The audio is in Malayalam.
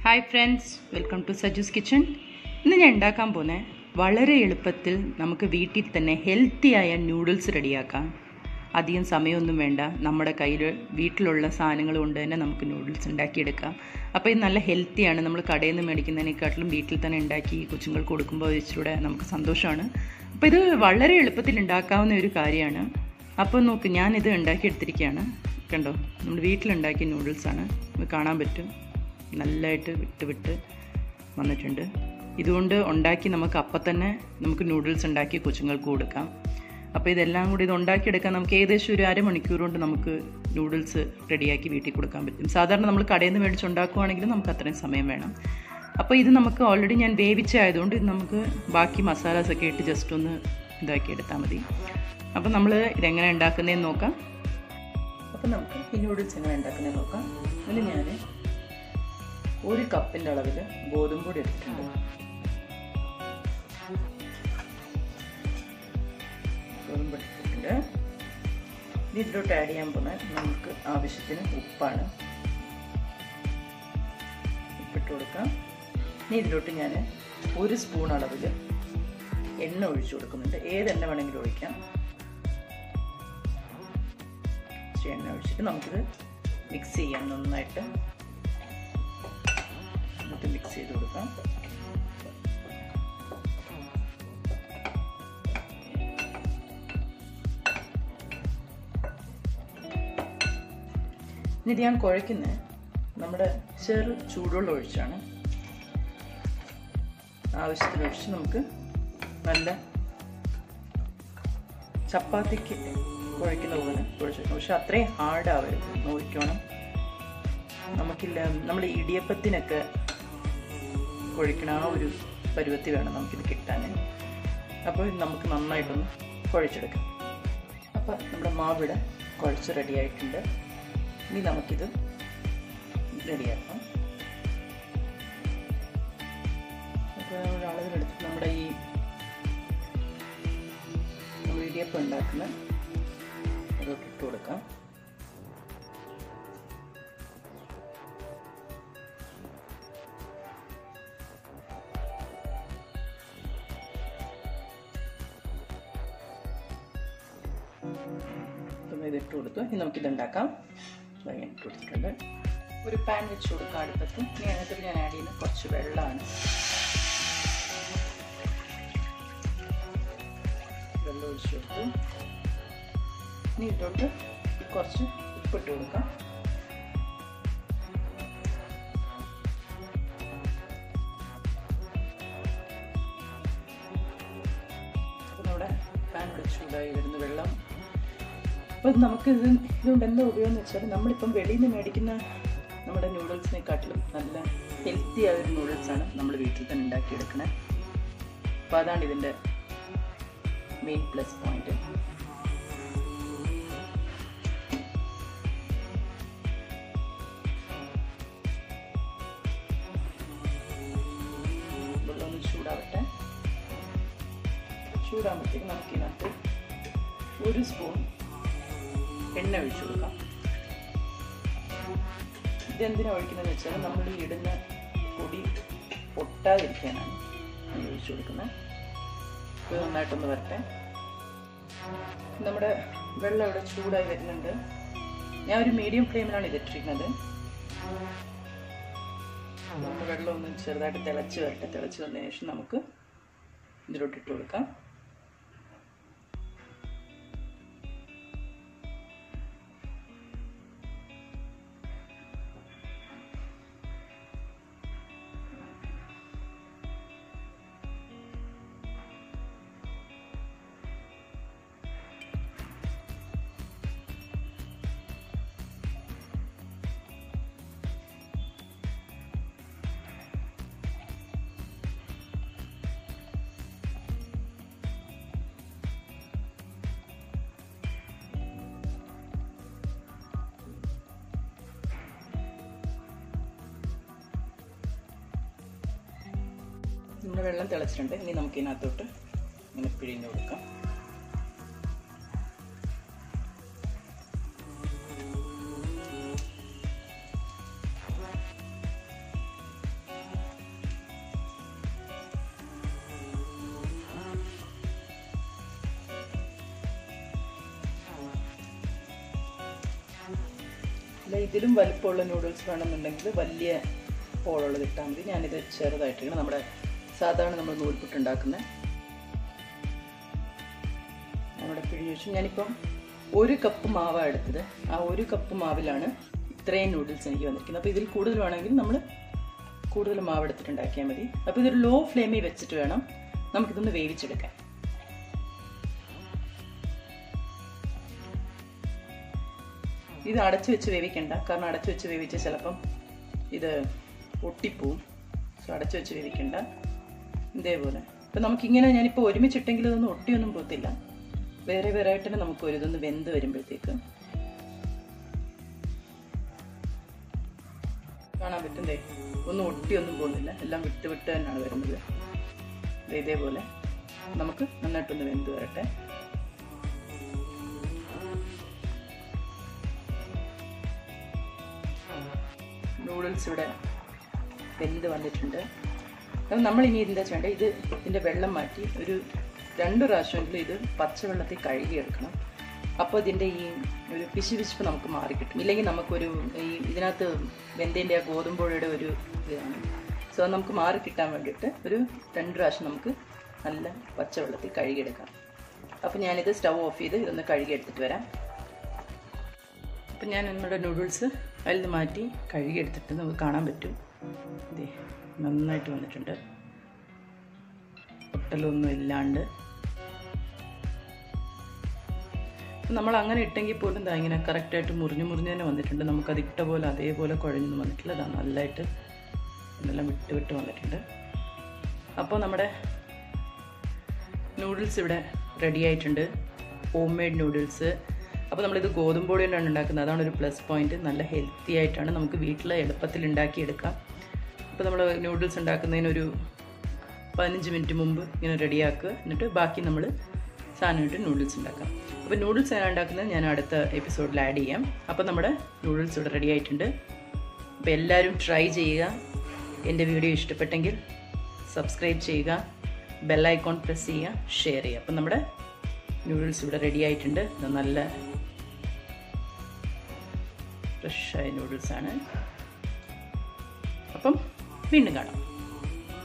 ഹായ് ഫ്രണ്ട്സ് വെൽക്കം ടു സജൂസ് കിച്ചൺ ഇന്ന് ഞാൻ ഉണ്ടാക്കാൻ പോകുന്നത് വളരെ എളുപ്പത്തിൽ നമുക്ക് വീട്ടിൽ തന്നെ ഹെൽത്തിയായ നൂഡിൽസ് റെഡിയാക്കാം അധികം സമയമൊന്നും വേണ്ട നമ്മുടെ കയ്യിൽ വീട്ടിലുള്ള സാധനങ്ങൾ കൊണ്ട് തന്നെ നമുക്ക് നൂഡിൽസ് ഉണ്ടാക്കിയെടുക്കാം അപ്പോൾ ഇത് നല്ല ഹെൽത്തിയാണ് നമ്മൾ കടയിൽ നിന്ന് മേടിക്കുന്നതിനെക്കാട്ടിലും വീട്ടിൽ തന്നെ ഉണ്ടാക്കി കൊച്ചുങ്ങൾക്ക് കൊടുക്കുമ്പോൾ ഇച്ചിരൂടെ നമുക്ക് സന്തോഷമാണ് അപ്പോൾ ഇത് വളരെ എളുപ്പത്തിൽ ഉണ്ടാക്കാവുന്ന ഒരു കാര്യമാണ് അപ്പോൾ നോക്ക് ഞാനിത് ഉണ്ടാക്കിയെടുത്തിരിക്കുകയാണ് കണ്ടോ നമ്മുടെ വീട്ടിലുണ്ടാക്കിയ നൂഡിൽസാണ് ഇത് കാണാൻ പറ്റും നല്ലതായിട്ട് വിട്ട് വിട്ട് വന്നിട്ടുണ്ട് ഇതുകൊണ്ട് ഉണ്ടാക്കി നമുക്ക് അപ്പം തന്നെ നമുക്ക് നൂഡിൽസ് ഉണ്ടാക്കി കൊച്ചുങ്ങൾക്ക് കൊടുക്കാം അപ്പോൾ ഇതെല്ലാം കൂടി ഇത് ഉണ്ടാക്കിയെടുക്കാൻ നമുക്ക് ഏകദേശം ഒരു അരമണിക്കൂർ കൊണ്ട് നമുക്ക് നൂഡിൽസ് റെഡിയാക്കി വീട്ടിൽ കൊടുക്കാൻ പറ്റും സാധാരണ നമ്മൾ കടയിൽ നിന്ന് മേടിച്ച് ഉണ്ടാക്കുവാണെങ്കിൽ നമുക്ക് അത്രയും സമയം വേണം അപ്പോൾ ഇത് നമുക്ക് ഓൾറെഡി ഞാൻ വേവിച്ചായതുകൊണ്ട് ഇത് നമുക്ക് ബാക്കി മസാലാസൊക്കെ ഇട്ട് ജസ്റ്റ് ഒന്ന് ഇതാക്കി എടുത്താൽ മതി അപ്പോൾ നമ്മൾ ഇതെങ്ങനെ ഉണ്ടാക്കുന്നതെന്ന് നോക്കാം അപ്പോൾ നമുക്ക് ഈ നൂഡിൽസ് എങ്ങനെ ഉണ്ടാക്കുന്നതെന്ന് നോക്കാം ഇതിന് ഞാൻ ഒരു കപ്പിൻ്റെ അളവിൽ ഗോതമ്പ് പൊടി എടുത്തിട്ടുണ്ട് ഗോതമ്പ് എടുത്തിട്ടുണ്ട് ഇതിലോട്ട് ആഡ് ചെയ്യാൻ പോകുന്ന നമുക്ക് ആവശ്യത്തിന് ഉപ്പാണ് ഉപ്പിട്ട് കൊടുക്കാം ഇനി ഇതിലോട്ട് ഞാൻ ഒരു സ്പൂൺ അളവിൽ എണ്ണ ഒഴിച്ചു കൊടുക്കുന്നുണ്ട് ഏത് എണ്ണ വേണമെങ്കിലും ഒഴിക്കാം എണ്ണ ഒഴിച്ചിട്ട് നമുക്കിത് മിക്സ് ചെയ്യാം നന്നായിട്ട് എന്നിട്ട് മിക്സ് ചെയ്ത് കൊടുക്കാം ഇത് ഞാൻ കുഴയ്ക്കുന്നത് നമ്മുടെ ചെറു ചൂടുവെള്ളം ഒഴിച്ചാണ് ആവശ്യത്തിന് ഒഴിച്ച് നമുക്ക് നല്ല ചപ്പാത്തിക്ക് കുഴയ്ക്കുന്ന പോലെ കുഴച്ച് പക്ഷെ അത്രയും ഹാർഡാവരുത് നോക്കണം നമുക്കില്ല നമ്മൾ ഇടിയപ്പത്തിനൊക്കെ കുഴക്കണ ആ ഒരു പരുവത്തിൽ വേണം നമുക്കിത് കിട്ടാൻ അപ്പോൾ നമുക്ക് നന്നായിട്ടൊന്ന് കുഴച്ചെടുക്കാം അപ്പോൾ നമ്മുടെ മാവിട കുഴച്ച് റെഡിയായിട്ടുണ്ട് ഇനി നമുക്കിത് റെഡിയാക്കാം അപ്പോൾ അളവിലെടുത്ത് നമ്മുടെ ഈ നമ്മൾ ഇടിയപ്പം ഉണ്ടാക്കുന്ന അതൊക്കെ ഇട്ട് കൊടുക്കാം ഇതിട്ട് കൊടുത്തു ഇനി നമുക്കിത് ഉണ്ടാക്കാം ഞാൻ ഇട്ട് കൊടുത്തിട്ടുണ്ട് ഒരു പാൻ വെച്ച് കൊടുക്കാം അടുപ്പത്ത് ഇനി അതിനകത്ത് ഞാൻ ആഡ് ചെയ്യുന്ന കുറച്ച് വെള്ളമാണ് വെള്ളം ഒഴിച്ചു കൊടുത്തു ഇനി ഇതിലോട്ട് കുറച്ച് ഉപ്പിട്ട് കൊടുക്കാം നമ്മുടെ പാൻ ഇവിടെ ചൂടായി വരുന്ന വെള്ളം അപ്പം നമുക്ക് ഇത് ഇതുകൊണ്ട് എന്താ ഉപയോഗം എന്ന് വെച്ചാൽ നമ്മളിപ്പം വെളിയിൽ നിന്ന് മേടിക്കുന്ന നമ്മുടെ നൂഡിൽസിനെക്കാട്ടിലും നല്ല ഹെൽത്തി ആയ ഒരു നൂഡിൽസാണ് നമ്മൾ വീട്ടിൽ തന്നെ ഉണ്ടാക്കിയെടുക്കണേ അപ്പോൾ അതാണ് ഇതിൻ്റെ മെയിൻ പ്ലസ് പോയിന്റ് വെള്ളം ഒന്ന് ചൂടാവട്ടെ ചൂടാകുമ്പോഴത്തേക്ക് നമുക്കിതിനകത്ത് ഒരു സ്പൂൺ എണ്ണ ഒഴിച്ചു കൊടുക്കാം ഇതെന്തിനാണ് ഒഴിക്കുന്നതെന്ന് വെച്ചാൽ നമ്മൾ ഈ ഇടുന്ന പൊടി പൊട്ടാതിരിക്കാനാണ് ഒഴിച്ചു കൊടുക്കുന്നത് ഇത് നന്നായിട്ടൊന്ന് വരട്ടെ നമ്മുടെ വെള്ളം ഇവിടെ ചൂടായി വരുന്നുണ്ട് ഞാൻ ഒരു മീഡിയം ഫ്ലെയിമിലാണ് ഇതിട്ടിരിക്കുന്നത് നമുക്ക് വെള്ളം ഒന്ന് ചെറുതായിട്ട് തിളച്ച് വരട്ടെ തിളച്ച് വന്നതിന് ശേഷം നമുക്ക് ഇതിലോട്ട് ഇട്ട് കൊടുക്കാം നമ്മുടെ വെള്ളം തിളച്ചിട്ടുണ്ട് ഇനി നമുക്ക് ഇതിനകത്തോട്ട് ഇങ്ങനെ പിഴിഞ്ഞ് കൊടുക്കാം അല്ല ഇതിലും വലിപ്പമുള്ള നൂഡിൽസ് വേണമെന്നുണ്ടെങ്കിൽ വലിയ ഹോളുള്ളത് ഇട്ടാൽ മതി ഞാനിത് ചെറുതായിട്ടാണ് നമ്മുടെ സാധാരണ നമ്മൾ നൂൽപുട്ട് ഉണ്ടാക്കുന്നത് നമ്മുടെ പിഴിഞ്ഞ് വെച്ചു ഞാനിപ്പം ഒരു കപ്പ് മാവാണ് എടുത്തത് ആ ഒരു കപ്പ് മാവിലാണ് ഇത്രയും നൂഡിൽസ് എനിക്ക് വന്നിരിക്കുന്നത് അപ്പോൾ ഇതിൽ കൂടുതൽ വേണമെങ്കിൽ നമ്മൾ കൂടുതൽ മാവ് എടുത്തിട്ട് ഉണ്ടാക്കിയാൽ മതി അപ്പോൾ ഇതൊരു ലോ ഫ്ലെയിമിൽ വെച്ചിട്ട് വേണം നമുക്കിതൊന്ന് വേവിച്ചെടുക്കാൻ ഇത് അടച്ചു വെച്ച് വേവിക്കണ്ട കാരണം അടച്ചു വെച്ച് വേവിച്ച് ചിലപ്പം ഇത് ഒട്ടിപ്പോവും സോ അടച്ചു വെച്ച് വേവിക്കണ്ട ഇതേപോലെ ഇപ്പം നമുക്കിങ്ങനെ ഞാനിപ്പോൾ ഒരുമിച്ചിട്ടെങ്കിൽ ഇതൊന്നും ഒട്ടിയൊന്നും പോകത്തില്ല വേറെ വേറെ ആയിട്ട് തന്നെ നമുക്ക് ഒരു ഇതൊന്ന് വെന്ത് വരുമ്പോഴത്തേക്ക് കാണാൻ പറ്റുന്നേ ഒന്നും ഒട്ടിയൊന്നും പോകുന്നില്ല എല്ലാം വിട്ട് വിട്ട് തന്നെയാണ് വരുന്നത് ദേ ഇതേപോലെ നമുക്ക് നന്നായിട്ടൊന്ന് വെന്ത് വരട്ടെ നൂഡിൽസ് ഇവിടെ വെന്ത് വന്നിട്ടുണ്ട് അപ്പം നമ്മൾ ഇനി എന്താ ചെയ്യേണ്ടത് ഇത് ഇതിൻ്റെ വെള്ളം മാറ്റി ഒരു രണ്ട് പ്രാവശ്യമെങ്കിലും ഇത് പച്ചവെള്ളത്തിൽ കഴുകിയെടുക്കണം അപ്പോൾ ഇതിൻ്റെ ഈ ഒരു പിശു പിശുപ്പ് നമുക്ക് മാറിക്കിട്ടും ഇല്ലെങ്കിൽ നമുക്കൊരു ഈ ഇതിനകത്ത് വെന്തേൻ്റെ ആ ഗോതമ്പുഴയുടെ ഒരു ഇതാണ് സോ അത് നമുക്ക് മാറി കിട്ടാൻ വേണ്ടിയിട്ട് ഒരു രണ്ട് പ്രാവശ്യം നമുക്ക് നല്ല പച്ചവെള്ളത്തിൽ കഴുകിയെടുക്കാം അപ്പോൾ ഞാനിത് സ്റ്റൗ ഓഫ് ചെയ്ത് ഇതൊന്ന് കഴുകിയെടുത്തിട്ട് വരാം അപ്പം ഞാൻ നമ്മുടെ നൂഡിൽസ് അതിൽ നിന്ന് മാറ്റി കഴുകിയെടുത്തിട്ട് നമുക്ക് കാണാൻ പറ്റും ഇതേ നന്നായിട്ട് വന്നിട്ടുണ്ട് ഒട്ടലൊന്നും ഇല്ലാണ്ട് നമ്മൾ അങ്ങനെ ഇട്ടെങ്കിൽ പോലും ഇതാ ഇങ്ങനെ കറക്റ്റായിട്ട് മുറിഞ്ഞ് മുറിഞ്ഞ് തന്നെ വന്നിട്ടുണ്ട് നമുക്കത് ഇട്ട പോലെ അതേപോലെ കുഴഞ്ഞൊന്നും വന്നിട്ടില്ല ഇതാ നല്ലതായിട്ട് എന്നെല്ലാം വിട്ട് വിട്ട് വന്നിട്ടുണ്ട് അപ്പോൾ നമ്മുടെ നൂഡിൽസ് ഇവിടെ റെഡി ആയിട്ടുണ്ട് ഹോം മെയ്ഡ് നൂഡിൽസ് അപ്പോൾ നമ്മളിത് ഗോതമ്പോടി കൊണ്ടാണ് ഉണ്ടാക്കുന്നത് അതാണ് ഒരു പ്ലസ് പോയിന്റ് നല്ല ഹെൽത്തി ആയിട്ടാണ് നമുക്ക് വീട്ടിൽ എളുപ്പത്തിൽ ഉണ്ടാക്കിയെടുക്കാം അപ്പോൾ നമ്മൾ നൂഡിൽസ് ഉണ്ടാക്കുന്നതിനൊരു പതിനഞ്ച് മിനിറ്റ് മുമ്പ് ഇങ്ങനെ റെഡിയാക്കുക എന്നിട്ട് ബാക്കി നമ്മൾ സാധനമായിട്ട് നൂഡിൽസ് ഉണ്ടാക്കാം അപ്പോൾ നൂഡിൽസ് ഞാൻ ഉണ്ടാക്കുന്നത് ഞാൻ അടുത്ത എപ്പിസോഡിൽ ആഡ് ചെയ്യാം അപ്പോൾ നമ്മുടെ നൂഡിൽസ് ഇവിടെ റെഡി ആയിട്ടുണ്ട് അപ്പോൾ എല്ലാവരും ട്രൈ ചെയ്യുക എൻ്റെ വീഡിയോ ഇഷ്ടപ്പെട്ടെങ്കിൽ സബ്സ്ക്രൈബ് ചെയ്യുക ബെല്ലൈക്കോൺ പ്രസ് ചെയ്യുക ഷെയർ ചെയ്യുക അപ്പം നമ്മുടെ നൂഡിൽസ് ഇവിടെ റെഡി ആയിട്ടുണ്ട് ഇത് നല്ല ഫ്രഷായ നൂഡിൽസാണ് അപ്പം വീണ്ടും കാണാം